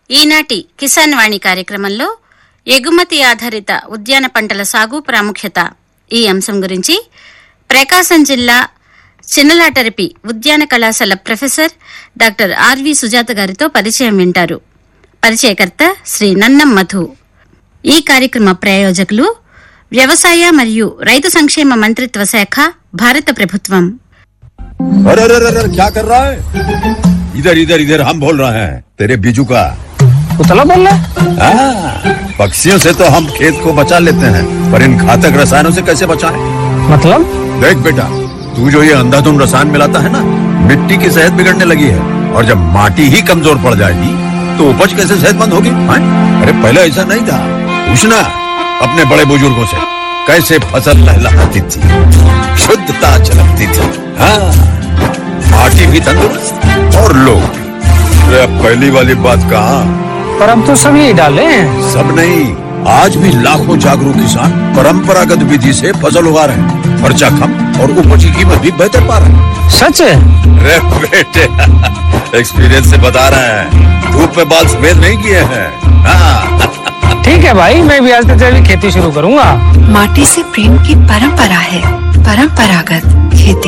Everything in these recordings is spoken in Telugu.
ఈనాటి కిసాన్ వాణి కార్యక్రమంలో ఎగుమతి ఆధారిత ఉద్యాన పంటల సాగు ప్రాముఖ్యత ఈ అంశం గురించి ప్రకాశం జిల్లా చిన్నలాటరిపి ఉద్యాన కళాశాల ప్రొఫెసర్ డాక్టర్ ఆర్వి సుజాత గారితో పరిచయం వింటారు పరిచయకర్త శ్రీ నన్నం మధు ఈ కార్యక్రమ ప్రాయోజకులు వ్యవసాయ మరియు రైతు సంక్షేమ మంత్రిత్వ శాఖ భారత ప్రభుత్వం अरे अरे अरे अरे, क्या कर रहा है इधर इधर इधर हम बोल रहे हैं तेरे बीजू का उतला बोल रहा है हाँ, पक्षियों से तो हम खेत को बचा लेते हैं पर इन घातक रसायनों से कैसे बचाएं? मतलब देख बेटा तू जो ये अंधाधुंध रसायन मिलाता है ना मिट्टी की सेहत बिगड़ने लगी है और जब माटी ही कमजोर पड़ जाएगी तो उपज कैसे सेहतमंद होगी हाँ? अरे पहले ऐसा नहीं था पूछना अपने बड़े बुजुर्गों से कैसे फसल लहलहाती थी शुद्धता झलकती थी हाँ माटी भी तंदुरुस्त और लोग भी अरे अब पहली वाली बात कहाँ पर अब तो सभी डाले हैं सब नहीं आज भी लाखों जागरूक किसान परंपरागत विधि से फसल उगा रहे हैं खर्चा कम और उपज की कीमत भी बेहतर पा रहे हैं सच है अरे बेटे एक्सपीरियंस से बता रहे हैं धूप में बाल सफेद नहीं किए हैं हाँ ठीक है भाई मैं भी आज से जैविक खेती शुरू करूंगा माटी से प्रेम की परंपरा है परंपरागत खेती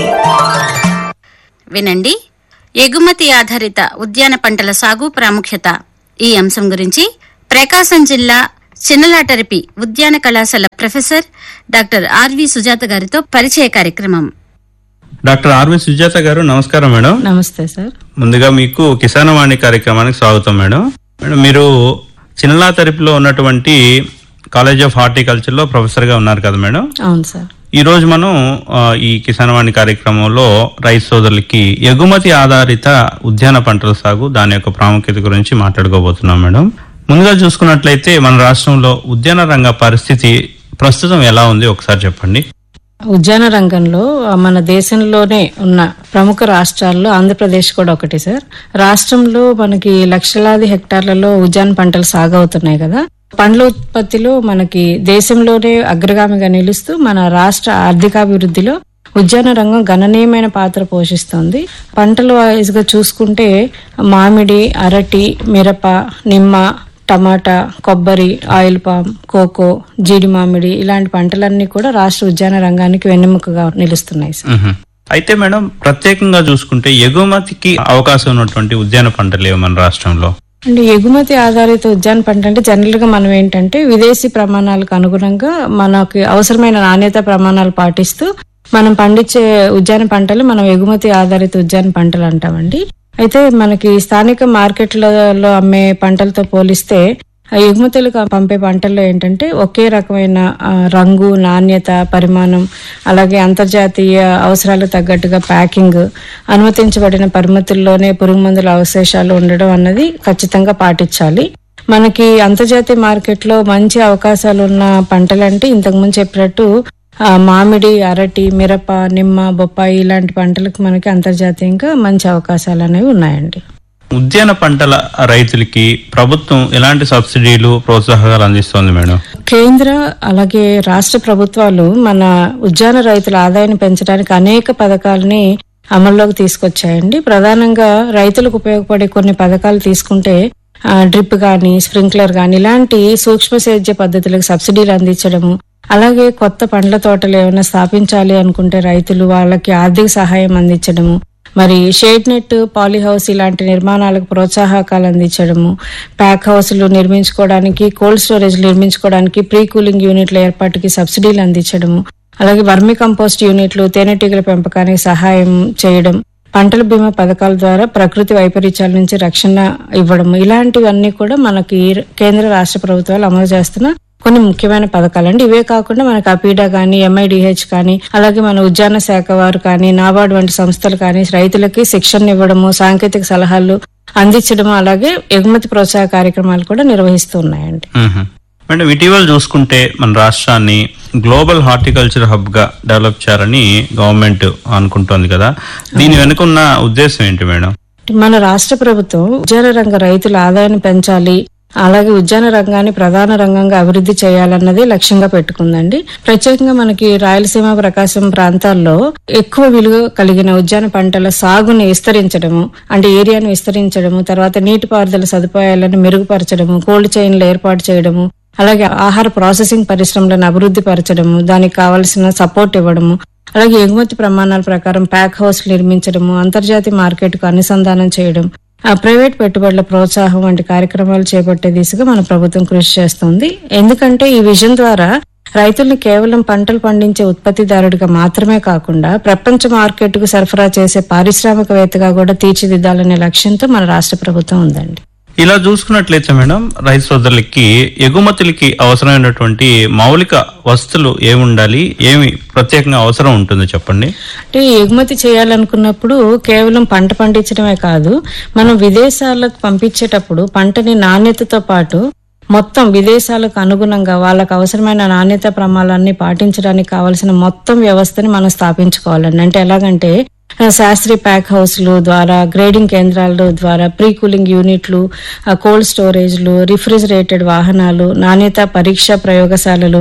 వినండి ఎగుమతి ఆధారిత ఉద్యాన పంటల సాగు ప్రాముఖ్యత ఈ అంశం గురించి ప్రకాశం జిల్లా చిన్నలాటరిపి ఉద్యాన కళాశాల ప్రొఫెసర్ డాక్టర్ ఆర్వి సుజాత గారితో పరిచయ కార్యక్రమం డాక్టర్ ఆర్వి సుజాత గారు నమస్కారం మేడం నమస్తే సార్ ముందుగా మీకు కిసాన్ వాణి కార్యక్రమానికి స్వాగతం మేడం మేడం మీరు చిన్నలా తరపులో ఉన్నటువంటి కాలేజ్ ఆఫ్ హార్టికల్చర్ లో ప్రొఫెసర్ గా ఉన్నారు కదా మేడం అవును సార్ ఈ రోజు మనం ఆ, ఈ కిసాన్ వాణి కార్యక్రమంలో రైతు సోదరులకి ఎగుమతి ఆధారిత ఉద్యాన పంటల సాగు దాని యొక్క ప్రాముఖ్యత గురించి మాట్లాడుకోబోతున్నాం మేడం ముందుగా చూసుకున్నట్లయితే మన రాష్ట్రంలో ఉద్యాన రంగ పరిస్థితి ప్రస్తుతం ఎలా ఉంది ఒకసారి చెప్పండి ఉద్యాన రంగంలో ఆ, మన దేశంలోనే ఉన్న ప్రముఖ రాష్ట్రాల్లో ఆంధ్రప్రదేశ్ కూడా ఒకటి సార్ రాష్ట్రంలో మనకి లక్షలాది హెక్టార్లలో ఉద్యాన పంటలు సాగు అవుతున్నాయి కదా పండ్ల ఉత్పత్తిలో మనకి దేశంలోనే అగ్రగామిగా నిలుస్తూ మన రాష్ట్ర ఆర్థికాభివృద్ధిలో ఉద్యాన రంగం గణనీయమైన పాత్ర పోషిస్తుంది పంటల వైజ్ గా చూసుకుంటే మామిడి అరటి మిరప నిమ్మ టమాటా కొబ్బరి ఆయిల్ పామ్ కోకో జీడి మామిడి ఇలాంటి పంటలన్నీ కూడా రాష్ట్ర ఉద్యాన రంగానికి వెన్నెముకగా నిలుస్తున్నాయి సార్ మ్మ్. అయితే మేడం ప్రత్యేకంగా చూసుకుంటే ఎగుమతికి అవకాశం ఉన్నటువంటి ఉద్యాన పంటలు ఏవి మన రాష్ట్రంలో అంటే ఎగుమతి ఆధారిత ఉద్యాన పంట అంటే జనరల్ గా మనం ఏంటంటే విదేశీ ప్రమాణాలకు అనుగుణంగా మనకి అవసరమైన నాణ్యత ప్రమాణాలు పాటిస్తూ మనం పండించే ఉద్యాన పంటలు మనం ఎగుమతి ఆధారిత ఉద్యాన పంటలు అంటామండి అయితే మనకి స్థానిక మార్కెట్లలో అమ్మే పంటలతో పోలిస్తే ఆ ఎగుమతులకు పంపే పంటల్లో ఏంటంటే ఒకే రకమైన ఆ, రంగు నాణ్యత పరిమాణం అలాగే అంతర్జాతీయ అవసరాలకు తగ్గట్టుగా ప్యాకింగ్ అనుమతించబడిన పరిమితుల్లోనే పురుగు మందుల అవశేషాలు ఉండడం అన్నది ఖచ్చితంగా పాటించాలి మనకి అంతర్జాతీయ మార్కెట్లో మంచి అవకాశాలు ఉన్న పంటలంటే ఇంతకుముందు చెప్పినట్టు ఆ, మామిడి అరటి మిరప నిమ్మ బొప్పాయి ఇలాంటి పంటలకు మనకి అంతర్జాతీయంగా మంచి అవకాశాలు అనేవి ఉన్నాయండి ఉద్యాన పంటల రైతులకి ప్రభుత్వం ఎలాంటి సబ్సిడీలు ప్రోత్సాహకాలు అందిస్తోంది మేడం కేంద్ర అలాగే రాష్ట్ర ప్రభుత్వాలు మన ఉద్యాన రైతుల ఆదాయాన్ని పెంచడానికి అనేక పథకాలని అమల్లోకి తీసుకొచ్చాయండి ప్రధానంగా రైతులకు ఉపయోగపడే కొన్ని పథకాలు తీసుకుంటే ఆ, డ్రిప్ గాని స్ప్రింక్లర్ గాని ఇలాంటి సూక్ష్మ సేద్య పద్ధతులకు సబ్సిడీలు అందించడము అలాగే కొత్త పండ్ల తోటలు ఏమైనా స్థాపించాలి అనుకుంటే రైతులు వాళ్ళకి ఆర్థిక సహాయం అందించడము మరి షేడ్ నెట్ పాలీ హౌస్ ఇలాంటి నిర్మాణాలకు ప్రోత్సాహకాలు అందించడము ప్యాక్ హౌస్లు నిర్మించుకోవడానికి కోల్డ్ స్టోరేజ్ నిర్మించుకోవడానికి ప్రీ కూలింగ్ యూనిట్ల ఏర్పాటుకి సబ్సిడీలు అందించడము అలాగే వర్మి కంపోస్ట్ యూనిట్లు తేనెటీగల పెంపకానికి సహాయం చేయడం పంటల బీమా పథకాల ద్వారా ప్రకృతి వైపరీత్యాల నుంచి రక్షణ ఇవ్వడం ఇలాంటివన్నీ కూడా మనకి కేంద్ర రాష్ట్ర ప్రభుత్వాలు అమలు చేస్తున్న కొన్ని ముఖ్యమైన పథకాలు ఇవే కాకుండా మనకి అపీడా కానీ ఎంఐడిహెచ్ కానీ అలాగే మన ఉద్యాన శాఖ వారు కానీ నాబార్డు వంటి సంస్థలు కానీ రైతులకి శిక్షణ ఇవ్వడము సాంకేతిక సలహాలు అందించడము అలాగే ఎగుమతి ప్రోత్సాహ కార్యక్రమాలు కూడా నిర్వహిస్తూ ఉన్నాయండి మ్మ్. మేడం ఇటీవల చూసుకుంటే మన రాష్ట్రాన్ని గ్లోబల్ హార్టికల్చర్ హబ్ గా డెవలప్ చేయాలని గవర్నమెంట్ అనుకుంటోంది కదా దీని వెనుకున్న ఉద్దేశం ఏంటి మేడం మన రాష్ట్ర ప్రభుత్వం ఉద్యాన రంగ రైతుల ఆదాయాన్ని పెంచాలి అలాగే ఉద్యాన రంగాన్ని ప్రధాన రంగంగా అభివృద్ధి చేయాలన్నది లక్ష్యంగా పెట్టుకుందండి ప్రత్యేకంగా మనకి రాయలసీమ ప్రకాశం ప్రాంతాల్లో ఎక్కువ విలువ కలిగిన ఉద్యాన పంటల సాగుని విస్తరించడము అంటే ఏరియాను విస్తరించడము తర్వాత నీటిపారుదల సదుపాయాలను మెరుగుపరచడము కోల్డ్ చైన్లు ఏర్పాటు చేయడము అలాగే ఆహార ప్రాసెసింగ్ పరిశ్రమలను అభివృద్ధి పరచడము దానికి కావలసిన సపోర్ట్ ఇవ్వడము అలాగే ఎగుమతి ప్రమాణాల ప్రకారం ప్యాక్ హౌస్ నిర్మించడము అంతర్జాతీయ మార్కెట్కు అనుసంధానం చేయడం ఆ ప్రైవేట్ పెట్టుబడుల ప్రోత్సాహం వంటి కార్యక్రమాలు చేపట్టే దిశగా మన ప్రభుత్వం కృషి చేస్తుంది ఎందుకంటే ఈ విజన్ ద్వారా రైతుల్ని కేవలం పంటలు పండించే ఉత్పత్తిదారుడిగా మాత్రమే కాకుండా ప్రపంచ మార్కెట్కు సరఫరా చేసే పారిశ్రామికవేత్తగా కూడా తీర్చిదిద్దాలనే లక్ష్యంతో మన రాష్ట్ర ప్రభుత్వం ఉందండి ఇలా చూసుకున్నట్లయితే మేడం రైతు సోదరులకి ఎగుమతులకి అవసరమైనటువంటి మౌలిక వస్తువులు ఏమి ఉండాలి ఏమి ప్రత్యేకంగా అవసరం ఉంటుంది చెప్పండి అంటే ఎగుమతి చేయాలనుకున్నప్పుడు కేవలం పంట పండించడమే కాదు మనం విదేశాలకు పంపించేటప్పుడు పంటని నాణ్యతతో పాటు మొత్తం విదేశాలకు అనుగుణంగా వాళ్ళకు అవసరమైన నాణ్యత ప్రమాణాలన్నీ పాటించడానికి కావాల్సిన మొత్తం వ్యవస్థని మనం స్థాపించుకోవాలండి అంటే ఎలాగంటే ఆ, శాస్త్రీయ ప్యాక్ హౌస్లు ద్వారా గ్రేడింగ్ కేంద్రాల ద్వారా ప్రీ కూలింగ్ యూనిట్లు ఆ, కోల్డ్ స్టోరేజ్లు రిఫ్రిజిరేటెడ్ వాహనాలు నాణ్యత పరీక్ష ప్రయోగశాలలు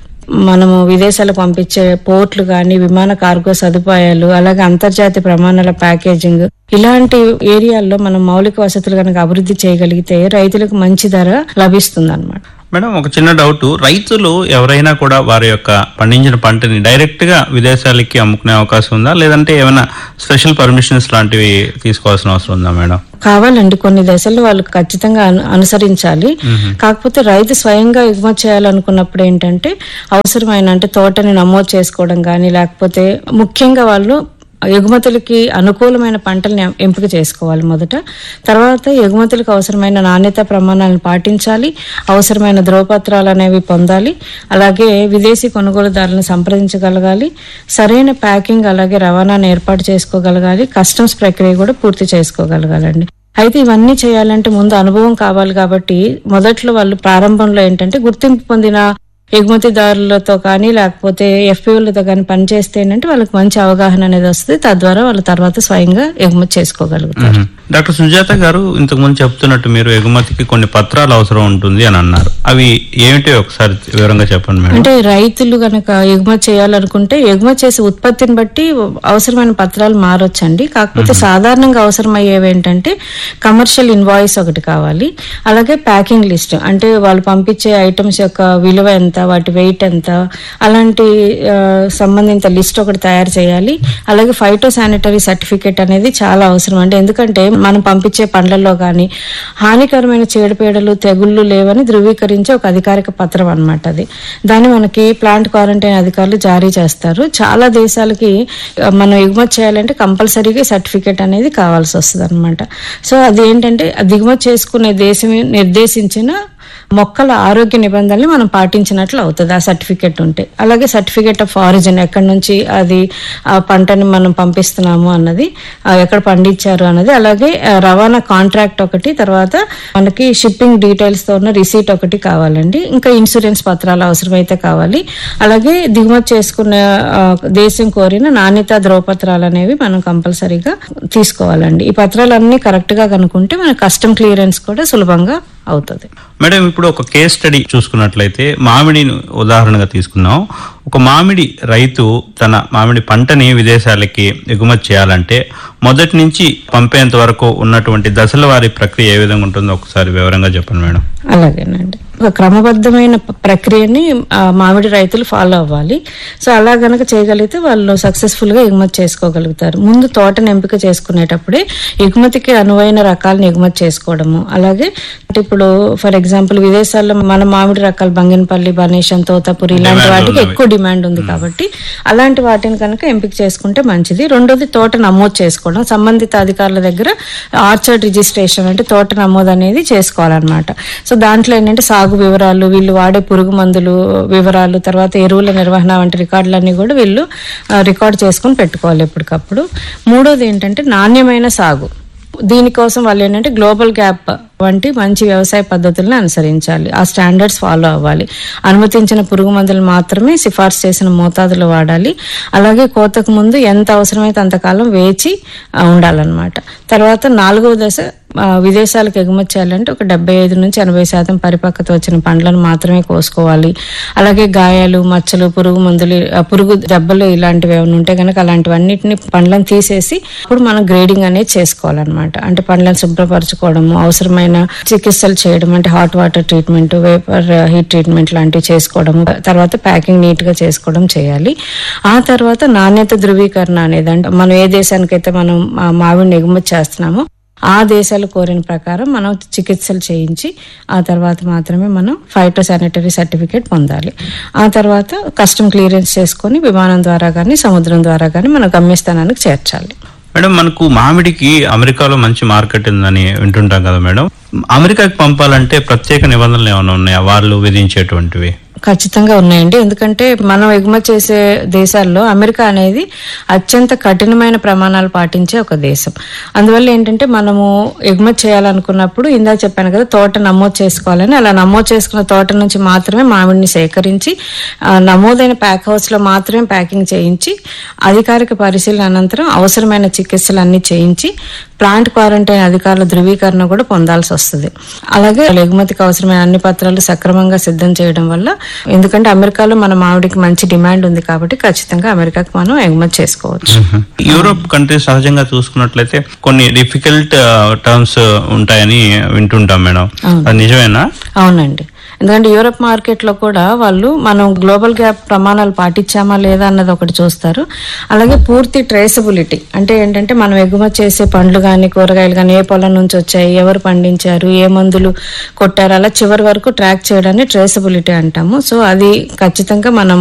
మనము విదేశాలకు పంపించే పోర్ట్లు కానీ విమాన కార్గో సదుపాయాలు అలాగే అంతర్జాతీయ ప్రమాణాల ప్యాకేజింగ్ ఇలాంటి ఏరియాల్లో మనం మౌలిక వసతులు కనుక అభివృద్ధి చేయగలిగితే రైతులకు మంచి ధర లభిస్తుంది అనమాట మేడం ఒక చిన్న డౌట్ రైతులు ఎవరైనా కూడా వారి యొక్క పండించిన పంటని డైరెక్ట్ గా విదేశాలకి అమ్ముకునే అవకాశం ఉందా లేదంటే ఏమైనా స్పెషల్ పర్మిషన్స్ లాంటివి తీసుకోవాల్సిన అవసరం ఉందా మేడం కావాలండి కొన్ని దశలు వాళ్ళు ఖచ్చితంగా అను- అనుసరించాలి కాకపోతే రైతు స్వయంగా ఎగుమతి చేయాలనుకున్నప్పుడు ఏంటంటే అవసరమైన అంటే తోటని నమోదు చేసుకోవడం కానీ లేకపోతే ముఖ్యంగా వాళ్ళు ఎగుమతులకి అనుకూలమైన పంటల్ని ఎంపిక చేసుకోవాలి మొదట తర్వాత ఎగుమతులకు అవసరమైన నాణ్యత ప్రమాణాలను పాటించాలి అవసరమైన ధ్రువపత్రాలు అనేవి పొందాలి అలాగే విదేశీ కొనుగోలుదారులను సంప్రదించగలగాలి సరైన ప్యాకింగ్ అలాగే రవాణాను ఏర్పాటు చేసుకోగలగాలి కస్టమ్స్ ప్రక్రియ కూడా పూర్తి చేసుకోగలగాలండి అయితే ఇవన్నీ చేయాలంటే ముందు అనుభవం కావాలి కాబట్టి మొదట్లో వాళ్ళు ప్రారంభంలో ఏంటంటే గుర్తింపు పొందిన ఎగుమతిదారులతో కానీ లేకపోతే ఎఫ్పిఓలతో కానీ పనిచేస్తే ఏంటంటే వాళ్ళకి మంచి అవగాహన అనేది వస్తుంది తద్వారా వాళ్ళు తర్వాత స్వయంగా ఎగుమతి చేసుకోగలుగుతారు మ్మ్. డాక్టర్ సుజాత గారు ఇంతకు ముందు చెప్తున్నట్టు మీరు ఎగుమతికి కొన్ని పత్రాలు అవసరం ఉంటుంది అని అన్నారు అవి ఏమిటి ఒకసారి వివరంగా చెప్పండి మేడం అంటే రైతులు గనక ఎగుమతి చేయాలనుకుంటే ఎగుమతి చేసే ఉత్పత్తిని బట్టి అవసరమైన పత్రాలు మారొచ్చండి కాకపోతే సాధారణంగా అవసరమయ్యేవి ఏంటంటే కమర్షియల్ ఇన్వాయిస్ ఒకటి కావాలి అలాగే ప్యాకింగ్ లిస్ట్ అంటే వాళ్ళు పంపించే ఐటమ్స్ యొక్క విలువ ఎంత వాటి వెయిట్ ఎంత అలాంటి ఆ, సంబంధిత లిస్ట్ ఒకటి తయారు చేయాలి అలాగే ఫైటో శానిటరీ సర్టిఫికేట్ అనేది చాలా అవసరం అండి ఎందుకంటే మనం పంపించే పండ్లలో కానీ హానికరమైన చీడపీడలు తెగుళ్ళు లేవని ధృవీకరించే ఒక అధికారిక పత్రం అన్నమాట అది దాన్ని మనకి ప్లాంట్ క్వారంటైన్ అధికారులు జారీ చేస్తారు చాలా దేశాలకి ఆ, మనం ఎగుమతి చేయాలంటే కంపల్సరీగా సర్టిఫికేట్ అనేది కావాల్సి వస్తుంది అనమాట సో అది ఏంటంటే ఆ దిగుమతి చేసుకునే దేశం నిర్దేశించిన మొక్కల ఆరోగ్య నిబంధనలు మనం పాటించినట్లు అవుతుంది ఆ సర్టిఫికేట్ ఉంటే అలాగే సర్టిఫికేట్ ఆఫ్ ఆరిజిన్ ఎక్కడి నుంచి అది ఆ పంటని మనం పంపిస్తున్నాము అన్నది ఆ ఎక్కడ పండించారు అన్నది అలాగే ఆ రవాణా కాంట్రాక్ట్ ఒకటి తర్వాత మనకి షిప్పింగ్ డీటెయిల్స్ తో ఉన్న రిసీట్ ఒకటి కావాలండి ఇంకా ఇన్సూరెన్స్ పత్రాలు అవసరమైతే కావాలి అలాగే దిగుమతి చేసుకున్న ఆ, దేశం కోరిన నాణ్యత ధ్రువపత్రాలు అనేవి మనం కంపల్సరీగా తీసుకోవాలండి ఈ పత్రాలన్నీ కరెక్ట్ గా కనుక్కుంటే మన కస్టమ్ క్లియరెన్స్ కూడా సులభంగా అవుతుంది మేడం ఇప్పుడు ఒక కేస్ స్టడీ చూసుకున్నట్లయితే మామిడిని ఉదాహరణగా తీసుకుందాం ఒక మామిడి రైతు తన మామిడి పంటని విదేశాలకి ఎగుమతి చేయాలంటే మొదటి నుంచి పంపేంత వరకు ఉన్నటువంటి దశల వారి ప్రక్రియ ఏ విధంగా ఉంటుందో ఒకసారి వివరంగా చెప్పండి మేడం అలాగేనండి ఒక క్రమబద్ధమైన ప- ప్రక్రియని ఆ, మామిడి రైతులు ఫాలో అవ్వాలి సో అలా గనక చేయగలిగితే వాళ్ళు సక్సెస్ఫుల్ గా ఎగుమతి చేసుకోగలుగుతారు ముందు తోటను ఎంపిక చేసుకునేటప్పుడే ఎగుమతికి అనువైన రకాలను ఎగుమతి చేసుకోవడము అలాగే అంటే ఇప్పుడు ఫర్ ఎగ్జాంపుల్ విదేశాల్లో మన మామిడి రకాలు బంగినపల్లి బనేషన్ తోతపురి ఇలాంటి Demand వాటికి ఉన్నవి. ఎక్కువ డిమాండ్ ఉంది కాబట్టి అలాంటి వాటిని కనుక ఎంపిక చేసుకుంటే మంచిది రెండోది తోట నమోదు చేసుకోవడం సంబంధిత అధికారుల దగ్గర ఆర్చర్డ్ రిజిస్ట్రేషన్ అంటే తోట నమోదు అనేది చేసుకోవాలన్నమాట సో దాంట్లో ఏంటంటే సాగు వివరాలు వీళ్ళు వాడే పురుగు మందులు వివరాలు తర్వాత ఎరువుల నిర్వహణ వంటి రికార్డులన్నీ కూడా వీళ్ళు ఆ, రికార్డ్ చేసుకుని పెట్టుకోవాలి ఎప్పటికప్పుడు మూడోది ఏంటంటే నాణ్యమైన సాగు దీనికోసం వాళ్ళు ఏంటంటే గ్లోబల్ గ్యాప్ వంటి మంచి వ్యవసాయ పద్ధతులను అనుసరించాలి ఆ స్టాండర్డ్స్ ఫాలో అవ్వాలి అనుమతించిన పురుగు మందులు మాత్రమే సిఫార్సు చేసిన మోతాదులో వాడాలి అలాగే కోతకు ముందు ఎంత అవసరమైతే అంతకాలం వేచి ఆ, ఉండాలన్నమాట తర్వాత నాలుగవ దశ ఆ, విదేశాలకు ఎగుమతి చేయాలంటే ఒక డెబ్బై ఐదు నుంచి ఎనభై శాతం పరిపక్వత వచ్చిన పండ్లను మాత్రమే కోసుకోవాలి అలాగే గాయాలు మచ్చలు పురుగు మందులు ఆ, పురుగు దెబ్బలు ఇలాంటివి ఏమైనా ఉంటే కనుక అలాంటివన్నిటిని పండ్లను తీసేసి అప్పుడు మనం గ్రేడింగ్ అనేది చేసుకోవాలన్నమాట అంటే పండ్లను శుభ్రపరచుకోవడము అవసరమైన చికిత్సలు చేయడం అంటే hot water treatment vapour heat treatment లాంటివి చేసుకోవడము తర్వాత ప్యాకింగ్ నీట్ గా చేసుకోవడం చేయాలి ఆ తర్వాత నాణ్యత ధృవీకరణ అనేది అంటే మనం ఏ దేశానికైతే మనం ఆ మామిడిని ఎగుమతి చేస్తున్నామో ఆ దేశాలు కోరిన ప్రకారం మనం చికిత్సలు చేయించి ఆ తర్వాత మాత్రమే మనం ఫైటో శానిటరీ సర్టిఫికేట్ పొందాలి ఆ తర్వాత కస్టమ్ క్లియరెన్స్ చేసుకొని విమానం ద్వారా కానీ సముద్రం ద్వారా కానీ మన గమ్యస్థానానికి చేర్చాలి మేడం మనకు మామిడికి అమెరికాలో మంచి మార్కెట్ ఉందని వింటుంటాం కదా మేడం అమెరికాకి పంపాలంటే ప్రత్యేక నిబంధనలు ఏమైనా ఉన్నాయా వాళ్ళు విధించేటువంటివి ఖచ్చితంగా ఉన్నాయండి ఎందుకంటే మనం ఎగుమతి చేసే దేశాల్లో అమెరికా అనేది అత్యంత కఠినమైన ప్రమాణాలు పాటించే ఒక దేశం అందువల్ల ఏంటంటే మనము ఎగుమతి చేయాలనుకున్నప్పుడు ఇందాక చెప్పాను కదా తోట నమోదు చేసుకోవాలని అలా నమోదు చేసుకున్న తోట నుంచి మాత్రమే మామిడిని సేకరించి ఆ, నమోదైన ప్యాక్ హౌస్ లో మాత్రమే ప్యాకింగ్ చేయించి అధికారిక పరిశీలన అనంతరం అవసరమైన చికిత్సలు అన్ని చేయించి ప్లాంట్ క్వారంటైన్ అధికారుల ధృవీకరణ కూడా పొందాల్సి వస్తుంది అలాగే ఎగుమతికి అవసరమైన అన్ని పత్రాలు సక్రమంగా సిద్ధం చేయడం వల్ల ఎందుకంటే అమెరికాలో మన మామిడికి మంచి డిమాండ్ ఉంది కాబట్టి ఖచ్చితంగా అమెరికాకి మనం ఎగుమతి చేసుకోవచ్చు యూరోప్ కంట్రీస్ సహజంగా చూసుకున్నట్లయితే కొన్ని డిఫికల్ట్ టర్మ్స్ ఉంటాయని వింటుంటాం మేడం అది నిజమేనా అవునండి ఎందుకంటే యూరప్ మార్కెట్ లో కూడా వాళ్ళు మనం గ్లోబల్ గ్యాప్ ప్రమాణాలు పాటించామా లేదా అన్నది ఒకటి చూస్తారు అలాగే పూర్తి ట్రేసబిలిటీ అంటే ఏంటంటే మనం ఎగుమతి చేసే పండ్లు కానీ కూరగాయలు కానీ ఏ పొలం నుంచి వచ్చాయి ఎవరు పండించారు ఏ మందులు కొట్టారు అలా చివరి వరకు ట్రాక్ చేయడాన్ని ట్రేసబిలిటీ అంటాము సో అది ఖచ్చితంగా మనం